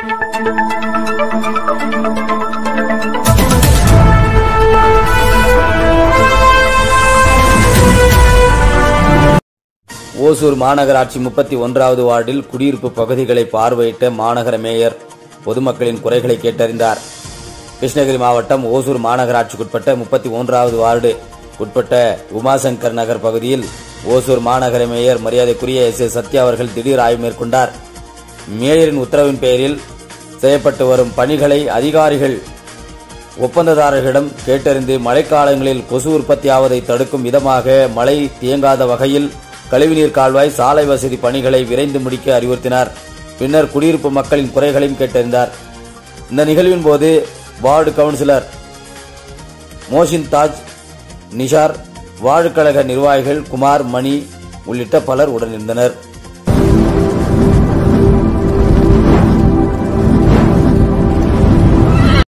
ஓசூர் மாநகராட்சி முப்பத்தி ஒன்றாவது வார்டில் குடியிருப்பு பகுதிகளை பார்வையிட்ட மாநகர மேயர் பொதுமக்களின் குறைகளை கேட்டறிந்தார் கிருஷ்ணகிரி மாவட்டம் ஓசூர் மாநகராட்சிக்குட்பட்ட முப்பத்தி ஒன்றாவது வார்டு உட்பட்ட உமாசங்கர் நகர் பகுதியில் ஓசூர் மாநகர மேயர் மரியாதைக்குரிய எஸ் ஏ சத்யா அவர்கள் திடீர் ஆய்வு மேற்கொண்டார் மேயரின் உத்தரவின் பேரில் செய்யப்பட்டு வரும் பணிகளை அதிகாரிகள் ஒப்பந்ததாரர்களிடம் கேட்டறிந்து மழைக்காலங்களில் கொசு உற்பத்தியாவதை தடுக்கும் விதமாக மழை தேங்காத வகையில் கழிவுநீர் கால்வாய் சாலை வசதி பணிகளை விரைந்து முடிக்க அறிவுறுத்தினார் பின்னர் குடியிருப்பு மக்களின் குறைகளையும் கேட்டறிந்தார் இந்த நிகழ்வின் போது ward councillor Mohsin Taj Nishar ward கழக நிர்வாகிகள் குமார் மணி உள்ளிட்ட பலர் உடனிருந்தனர்